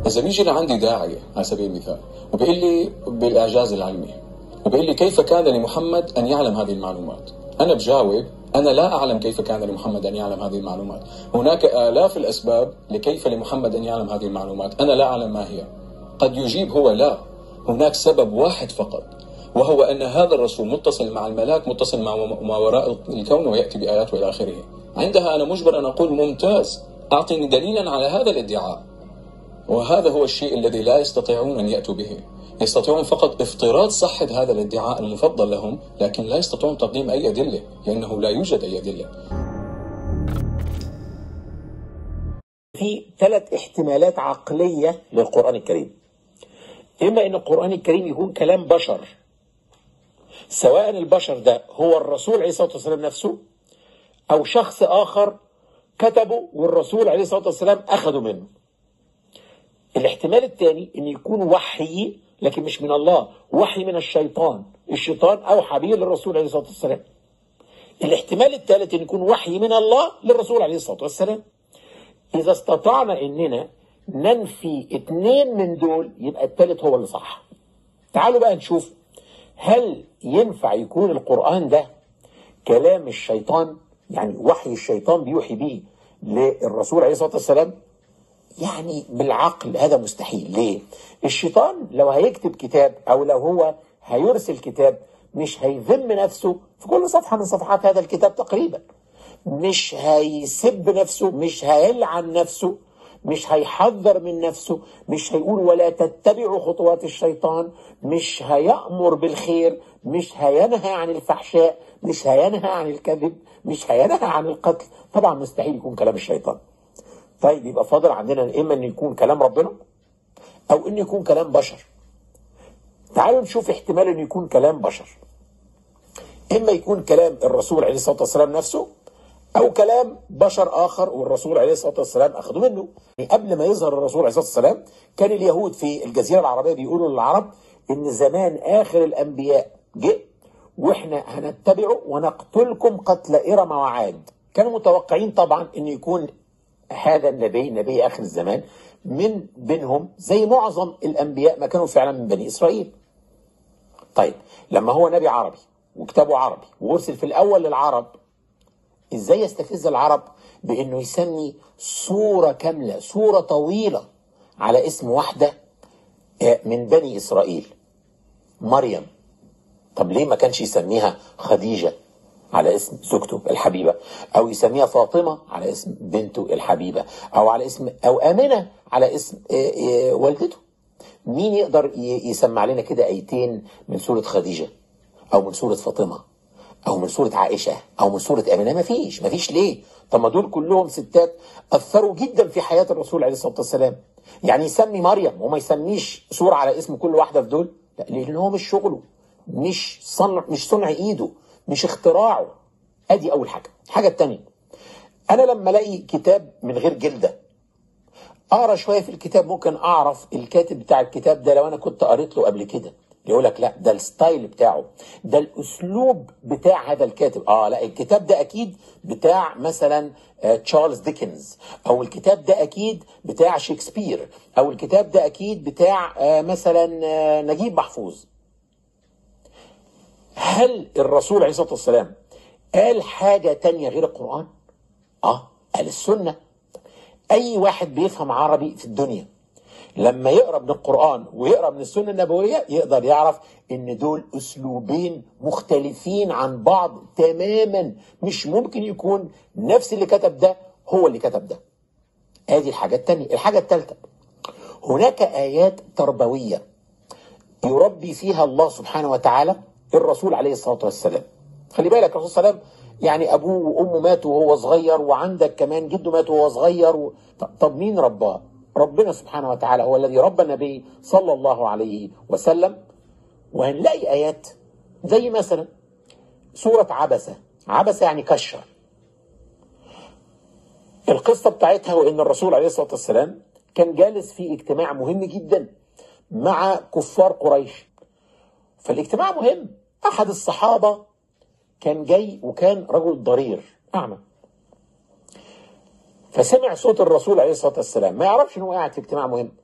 إذا بيجي لعندي داعية على سبيل المثال وبيقول لي بالإعجاز العلمي وبيقول لي كيف كان لمحمد أن يعلم هذه المعلومات أنا بجاوب أنا لا أعلم كيف كان لمحمد أن يعلم هذه المعلومات هناك آلاف الأسباب لكيف لمحمد أن يعلم هذه المعلومات أنا لا أعلم ما هي قد يجيب هو لا هناك سبب واحد فقط وهو أن هذا الرسول متصل مع الملاك متصل مع ما وراء الكون ويأتي بآيات وإلى آخره عندها أنا مجبر أن أقول ممتاز أعطني دليلا على هذا الادعاء وهذا هو الشيء الذي لا يستطيعون أن يأتوا به يستطيعون فقط افتراض صحة هذا الادعاء المفضل لهم لكن لا يستطيعون تقديم أي أدلة لأنه لا يوجد أي أدلة في ثلاث احتمالات عقلية للقرآن الكريم إما أن القرآن الكريم يكون كلام بشر سواء البشر ده هو الرسول عليه الصلاة والسلام نفسه أو شخص آخر كتبه والرسول عليه الصلاة والسلام أخذه منه الاحتمال الثاني أن يكون وحي لكن مش من الله وحي من الشيطان الشيطان أوحى به للرسول عليه الصلاة والسلام الاحتمال الثالث أن يكون وحي من الله للرسول عليه الصلاة والسلام إذا استطعنا أننا ننفي اثنين من دول يبقى الثالث هو اللي صح تعالوا بقى نشوف هل ينفع يكون القرآن ده كلام الشيطان يعني وحي الشيطان بيوحي به للرسول عليه الصلاة والسلام يعني بالعقل هذا مستحيل ليه الشيطان لو هيكتب كتاب او لو هو هيرسل كتاب مش هيذم نفسه في كل صفحة من صفحات هذا الكتاب تقريبا مش هيسب نفسه مش هيلعن نفسه مش هيحذر من نفسه مش هيقول ولا تتبعوا خطوات الشيطان مش هيأمر بالخير مش هينهى عن الفحشاء مش هينهى عن الكذب مش هينهى عن القتل طبعا مستحيل يكون كلام الشيطان طيب يبقى فاضل عندنا اما ان يكون كلام ربنا او ان يكون كلام بشر تعالوا نشوف احتمال ان يكون كلام بشر اما يكون كلام الرسول عليه الصلاه والسلام نفسه او كلام بشر اخر والرسول عليه الصلاه والسلام اخذه منه يعني قبل ما يظهر الرسول عليه الصلاه والسلام كان اليهود في الجزيره العربيه بيقولوا للعرب ان زمان اخر الانبياء جه واحنا هنتبعه ونقتلكم قتل ارم وعاد كانوا متوقعين طبعا ان يكون هذا النبي نبي اخر الزمان من بينهم زي معظم الانبياء ما كانوا فعلا من بني اسرائيل طيب لما هو نبي عربي وكتابه عربي وارسل في الاول للعرب ازاي يستفز العرب بانه يسمي صورة كاملة صورة طويلة على اسم واحدة من بني اسرائيل مريم طب ليه ما كانش يسميها خديجة على اسم زوجته الحبيبة او يسميها فاطمة على اسم بنته الحبيبة او على اسم او امنة على اسم والدته مين يقدر يسمع لنا كده ايتين من سورة خديجة او من سورة فاطمة او من سوره عائشه او من سوره امنه ما فيش ما فيش ليه طب ما دول كلهم ستات اثروا جدا في حياه الرسول عليه الصلاه والسلام يعني يسمي مريم وما يسميش سوره على اسم كل واحده في دول لا لان هو مش شغله مش صنع مش صنع ايده مش اختراعه ادي اول حاجه الحاجه الثانيه انا لما الاقي كتاب من غير جلده اقرا شويه في الكتاب ممكن اعرف الكاتب بتاع الكتاب ده لو انا كنت قريت له قبل كده يقول لك لا ده الستايل بتاعه ده الاسلوب بتاع هذا الكاتب اه لا الكتاب ده اكيد بتاع مثلا آه تشارلز ديكنز او الكتاب ده اكيد بتاع شكسبير او الكتاب ده اكيد بتاع آه مثلا آه نجيب محفوظ هل الرسول عليه الصلاه والسلام قال حاجه تانية غير القران اه قال السنه اي واحد بيفهم عربي في الدنيا لما يقرا من القرآن ويقرا من السنة النبوية يقدر يعرف ان دول اسلوبين مختلفين عن بعض تماما مش ممكن يكون نفس اللي كتب ده هو اللي كتب ده ادي الحاجة التانية الحاجة التالتة هناك آيات تربوية يربي فيها الله سبحانه وتعالى الرسول عليه الصلاة والسلام خلي بالك الرسول صلى الله عليه وسلم يعني ابوه وامه ماتوا وهو صغير وعندك كمان جده مات وهو صغير و... طب مين رباه ربنا سبحانه وتعالى هو الذي ربى النبي صلى الله عليه وسلم وهنلاقي آيات زي مثلا سورة عبسة عبسة يعني كشر القصة بتاعتها وإن الرسول عليه الصلاة والسلام كان جالس في اجتماع مهم جدا مع كفار قريش فالاجتماع مهم أحد الصحابة كان جاي وكان رجل ضرير أعمى فسمع صوت الرسول عليه الصلاه والسلام ما يعرفش ان هو قاعد في اجتماع مهم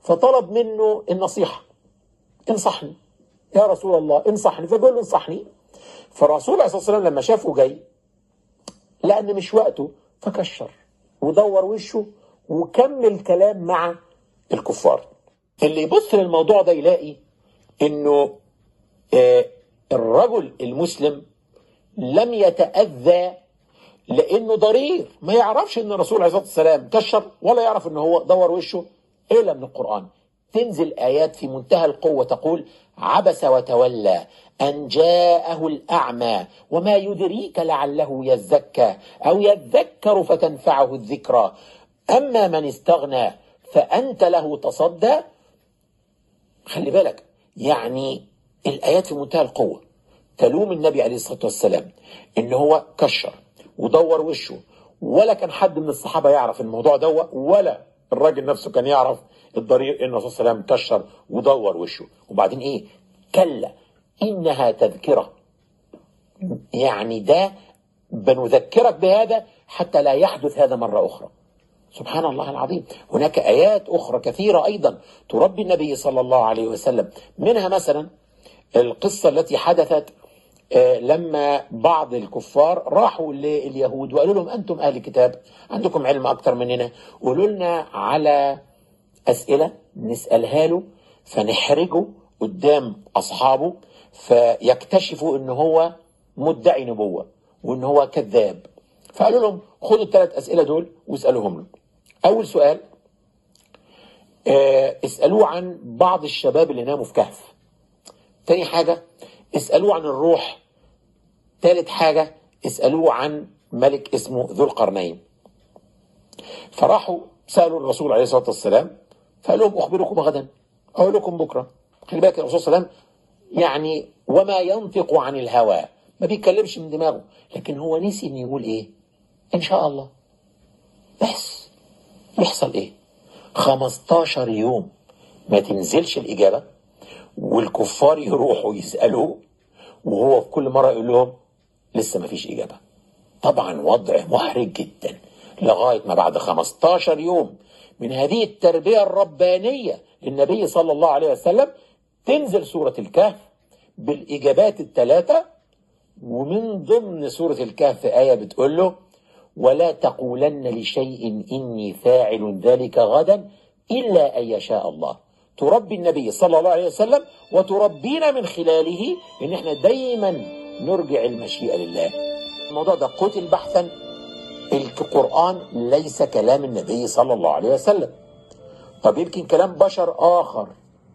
فطلب منه النصيحة انصحني يا رسول الله انصحني فبيقول له انصحني فالرسول عليه الصلاة والسلام لما شافه جاي لأن مش وقته فكشر ودور وشه وكمل كلام مع الكفار اللي يبص للموضوع ده يلاقي انه آه الرجل المسلم لم يتأذى لانه ضرير ما يعرفش ان الرسول عليه الصلاه والسلام كشر ولا يعرف ان هو دور وشه الا من القران تنزل ايات في منتهى القوه تقول عبس وتولى ان جاءه الاعمى وما يدريك لعله يزكى او يذكر فتنفعه الذكرى اما من استغنى فانت له تصدى خلي بالك يعني الايات في منتهى القوه تلوم النبي عليه الصلاه والسلام ان هو كشر ودور وشه ولا كان حد من الصحابه يعرف الموضوع ده ولا الراجل نفسه كان يعرف الضرير ان الرسول صلى الله عليه وسلم كشر ودور وشه وبعدين ايه كلا انها تذكره يعني ده بنذكرك بهذا حتى لا يحدث هذا مره اخرى سبحان الله العظيم هناك ايات اخرى كثيره ايضا تربي النبي صلى الله عليه وسلم منها مثلا القصه التي حدثت لما بعض الكفار راحوا لليهود وقالوا لهم انتم اهل الكتاب عندكم علم اكتر مننا قولوا لنا على اسئله نسالها له فنحرجه قدام اصحابه فيكتشفوا ان هو مدعي نبوه وان هو كذاب فقالوا لهم خدوا الثلاث اسئله دول واسالوهم له اول سؤال اسالوه عن بعض الشباب اللي ناموا في كهف تاني حاجه اسألوه عن الروح ثالث حاجة اسألوه عن ملك اسمه ذو القرنين فراحوا سألوا الرسول عليه الصلاة والسلام فقال لهم أخبركم غدا أقول لكم بكرة خلي بالك الرسول صلى الله عليه وسلم يعني وما ينطق عن الهوى ما بيتكلمش من دماغه لكن هو نسي انه يقول ايه ان شاء الله بس يحصل ايه 15 يوم ما تنزلش الإجابة والكفار يروحوا يسألوه وهو في كل مرة يقول لهم لسه ما فيش إجابة طبعا وضع محرج جدا لغاية ما بعد 15 يوم من هذه التربية الربانية للنبي صلى الله عليه وسلم تنزل سورة الكهف بالإجابات الثلاثة ومن ضمن سورة الكهف آية بتقول له ولا تقولن لشيء إني فاعل ذلك غدا إلا أن يشاء الله تربي النبي صلى الله عليه وسلم وتربينا من خلاله ان احنا دايما نرجع المشيئة لله الموضوع ده قتل بحثا القرآن ليس كلام النبي صلى الله عليه وسلم طب يمكن كلام بشر آخر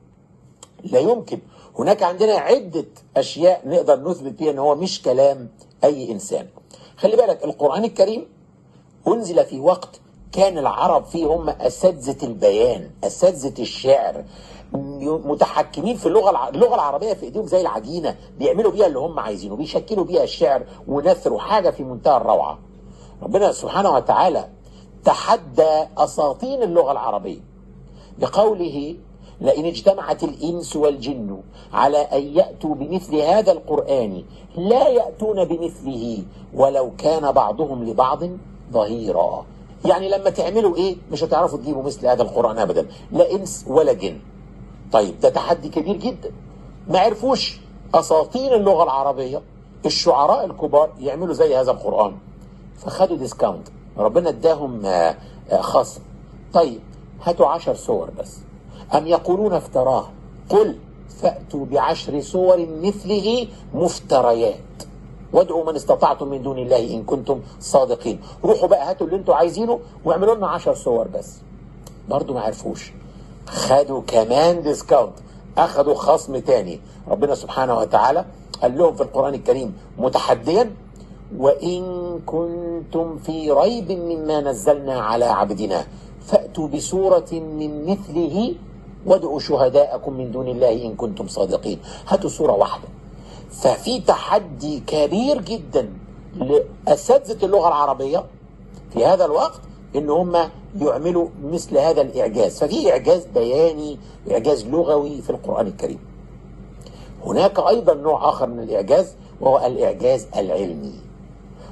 لا يمكن هناك عندنا عدة أشياء نقدر نثبت بها أن هو مش كلام أي إنسان خلي بالك القرآن الكريم أنزل في وقت كان العرب فيه هم أساتذة البيان أساتذة الشعر متحكمين في اللغة الع... اللغة العربية في إيديهم زي العجينة بيعملوا بيها اللي هم عايزينه بيشكلوا بيها الشعر ونثروا حاجة في منتهى الروعة ربنا سبحانه وتعالى تحدى أساطين اللغة العربية بقوله لئن اجتمعت الإنس والجن على أن يأتوا بمثل هذا القرآن لا يأتون بمثله ولو كان بعضهم لبعض ظهيرا يعني لما تعملوا ايه مش هتعرفوا تجيبوا مثل هذا القرآن ابدا لا انس ولا جن طيب ده تحدي كبير جدا ما عرفوش اساطين اللغة العربية الشعراء الكبار يعملوا زي هذا القرآن فخدوا ديسكاونت ربنا اداهم خصم طيب هاتوا عشر صور بس أم يقولون افتراه قل فأتوا بعشر صور مثله مفتريات وادعوا من استطعتم من دون الله إن كنتم صادقين روحوا بقى هاتوا اللي انتوا عايزينه واعملوا لنا عشر صور بس برضو ما عرفوش خدوا كمان ديسكاونت أخذوا خصم تاني ربنا سبحانه وتعالى قال لهم في القرآن الكريم متحديا وإن كنتم في ريب مما نزلنا على عبدنا فأتوا بسورة من مثله وادعوا شهداءكم من دون الله إن كنتم صادقين هاتوا سورة واحدة ففي تحدي كبير جدا لأساتذة اللغة العربية في هذا الوقت ان هم يعملوا مثل هذا الاعجاز ففي اعجاز بياني اعجاز لغوي في القرآن الكريم هناك ايضا نوع اخر من الاعجاز وهو الاعجاز العلمي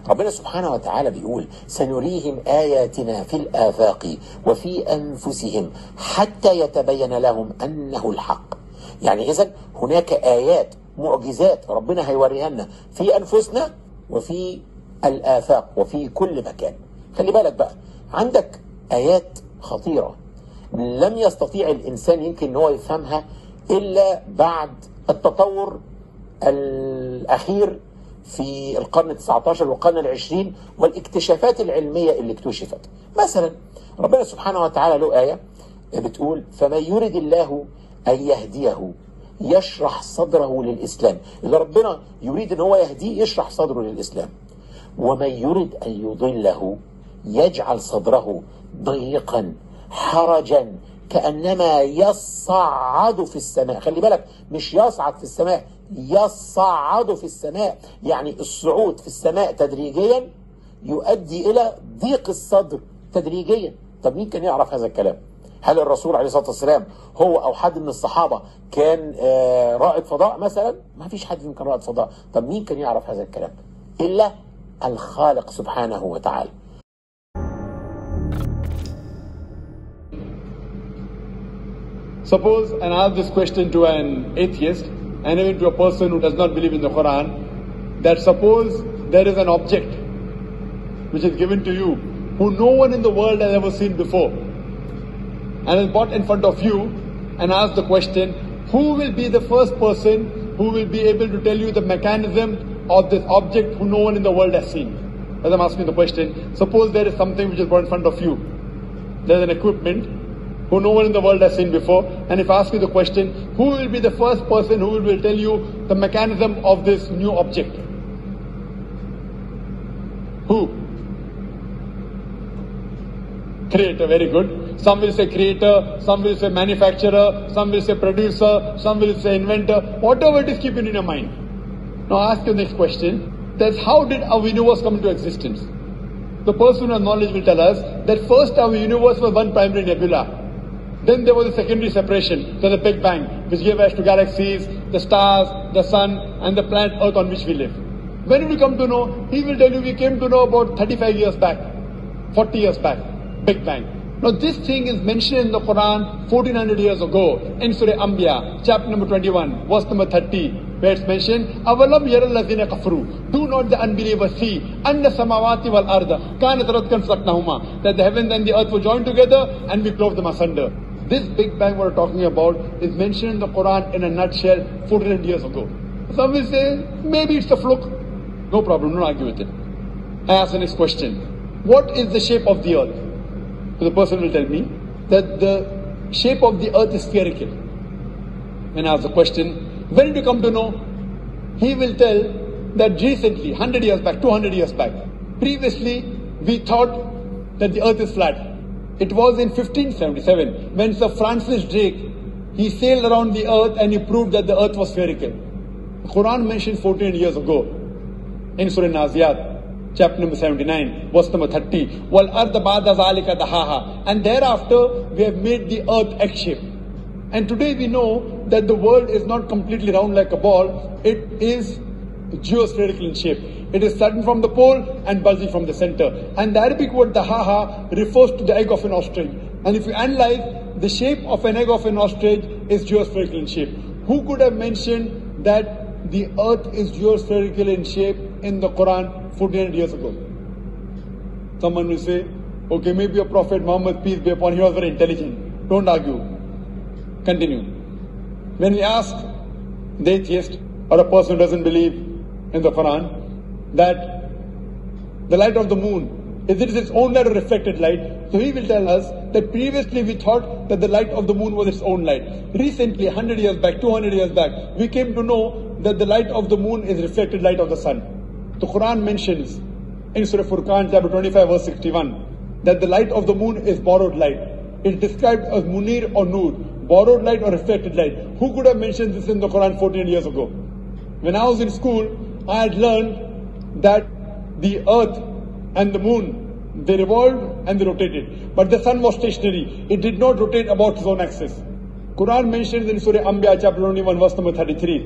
ربنا سبحانه وتعالى بيقول سنريهم آياتنا في الآفاق وفي أنفسهم حتى يتبين لهم أنه الحق يعني إذا هناك آيات معجزات ربنا هيوريها لنا في أنفسنا وفي الآفاق وفي كل مكان خلي بالك بقى عندك آيات خطيرة لم يستطيع الإنسان يمكن أن هو يفهمها إلا بعد التطور الأخير في القرن ال19 والقرن العشرين والاكتشافات العلمية اللي اكتشفت مثلا ربنا سبحانه وتعالى له آية بتقول فمن يرد الله أن يهديه يشرح صدره للإسلام إذا ربنا يريد أن هو يهديه يشرح صدره للإسلام ومن يرد أن يضله يجعل صدره ضيقا حرجا كأنما يصعد في السماء خلي بالك مش يصعد في السماء يصعد في السماء يعني الصعود في السماء تدريجيا يؤدي إلى ضيق الصدر تدريجيا طب مين كان يعرف هذا الكلام هل الرسول عليه الصلاة والسلام هو أو حد من الصحابة كان آه رائد فضاء مثلا ما فيش حد كان رائد فضاء طب مين كان يعرف هذا الكلام إلا الخالق سبحانه وتعالى Suppose and ask this question to an atheist and even to a person who does not believe in the Quran that suppose there is an object which is given to you who no one in the world has ever seen before and is brought in front of you and ask the question who will be the first person who will be able to tell you the mechanism of this object who no one in the world has seen. As I'm asking the question, suppose there is something which is brought in front of you. There's an equipment who no one in the world has seen before. And if I ask you the question, who will be the first person who will tell you the mechanism of this new object? Who? Creator, very good. Some will say creator, some will say manufacturer, some will say producer, some will say inventor. Whatever it is, keep it in your mind. Now ask the next question. That's how did our universe come into existence? The person of knowledge will tell us that first our universe was one primary nebula. Then there was a secondary separation, so the Big Bang, which gave rise to galaxies, the stars, the sun, and the planet Earth on which we live. When did we come to know? He will tell you we came to know about 35 years back, 40 years back, Big Bang. Now this thing is mentioned in the Quran 1400 years ago in Surah Anbiya, chapter number 21, verse number 30, where it's mentioned, أَوَلَمْ يَرَ الَّذِينَ كَفْرُوا Do not the unbelievers see أَنَّ السَّمَاوَاتِ وَالْأَرْضَ كَانَتْ رَتْكًا فَلَقْنَاهُمَا That the heavens and the earth were joined together and we clove them asunder. This Big Bang we're talking about is mentioned in the Quran in a nutshell 1400 years ago. Some will say, maybe it's a fluke. No problem, don't argue with it. I ask the next question. What is the shape of the earth? So the person will tell me that the shape of the earth is spherical. When I ask the question, when did you come to know? He will tell that recently, 100 years back, 200 years back, previously we thought that the earth is flat. It was in 1577 when Sir Francis Drake, he sailed around the earth and he proved that the earth was spherical. The Quran mentions 14 years ago in Surah Naziyat chapter number 79, verse number 30. Wal arda ba'da zalika dahaha. And thereafter, we have made the earth egg-shaped. And today we know that the world is not completely round like a ball. It is geospherical in shape. It is sudden from the pole and bulgy from the center. And the Arabic word dahaha refers to the egg of an ostrich. And if you analyze, the shape of an egg of an ostrich is geospherical in shape. Who could have mentioned that the earth is geospherical in shape in the Quran 1400 years ago. Someone will say, okay, maybe a prophet Muhammad, peace be upon him, was very intelligent. Don't argue. Continue. When we ask the atheist or a person who doesn't believe in the Quran that the light of the moon is it its own light or reflected light? So he will tell us that previously we thought that the light of the moon was its own light. Recently, 100 years back, 200 years back, we came to know that the light of the moon is reflected light of the sun. The Quran mentions in Surah Furqan, chapter 25, verse 61, that the light of the moon is borrowed light. It's described as munir or nur, borrowed light or reflected light. Who could have mentioned this in the Quran 14 years ago? When I was in school, I had learned that the earth and the moon, they revolved and they rotated. But the sun was stationary. It did not rotate about its own axis. Quran mentions in Surah Anbiya chapter 21 verse number 33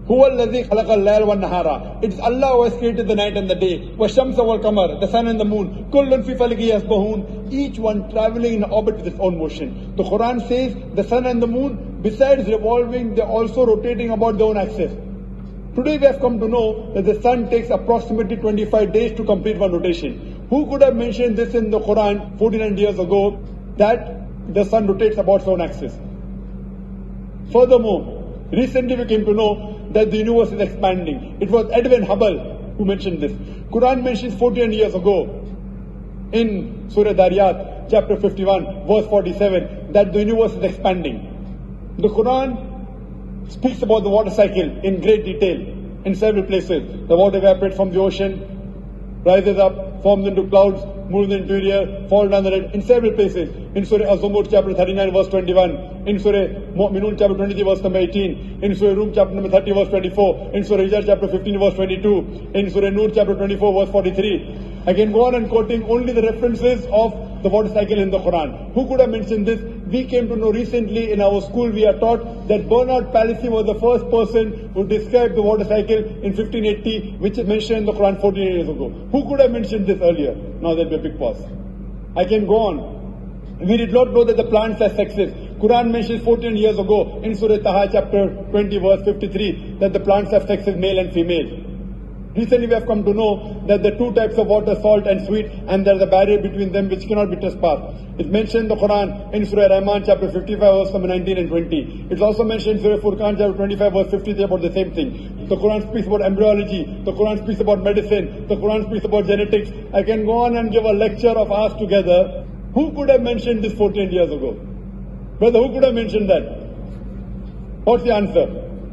هو الذي خلق الليل والنهار. It's Allah who has created the night and the day. والشمس والقمر, the sun and the moon. كل في فلك يسبحون. Each one traveling in orbit with its own motion. The Quran says the sun and the moon, besides revolving, they're also rotating about their own axis. Today we have come to know that the sun takes approximately 25 days to complete one rotation. Who could have mentioned this in the Quran 49 years ago that the sun rotates about its own axis? Furthermore, recently we came to know that the universe is expanding. It was Edwin Hubble who mentioned this. Quran mentions 14 years ago in Surah Dariyat, chapter 51, verse 47, that the universe is expanding. The Quran speaks about the water cycle in great detail in several places. The water evaporates from the ocean, rises up, forms into clouds, moves into interior, falls down the red in several places. In Surah Az-Zumur chapter 39 verse 21, in Surah Mu'minun chapter 23 verse number 18, in Surah Rum chapter number 30 verse 24, in Surah Hijr chapter 15 verse 22, in Surah Nur chapter 24 verse 43. I can go on and quoting only the references of the water cycle in the Quran. Who could have mentioned this? We came to know recently in our school we are taught that Bernard Palissy was the first person who described the water cycle in 1580 which is mentioned in the Quran 14 years ago. Who could have mentioned this earlier? Now there'll be a big pause. I can go on. We did not know that the plants are sexes. Quran mentions 14 years ago in Surah Taha chapter 20 verse 53 that the plants have sexes male and female. Recently we have come to know that the two types of water, salt and sweet, and there is a barrier between them which cannot be trespassed. It's mentioned in the Quran in Surah Rahman chapter 55 verse number 19 and 20. It's also mentioned in Surah Furqan chapter 25 verse 53 about the same thing. The Quran speaks about embryology, the Quran speaks about medicine, the Quran speaks about genetics. I can go on and give a lecture of ours together. Who could have mentioned this 14 years ago? Brother, who could have mentioned that? What's the answer?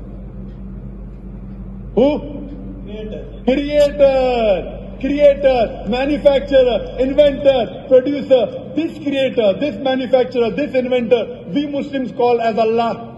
Who? Creator, creator, manufacturer, inventor, producer. This creator, this manufacturer, this inventor, we Muslims call as Allah.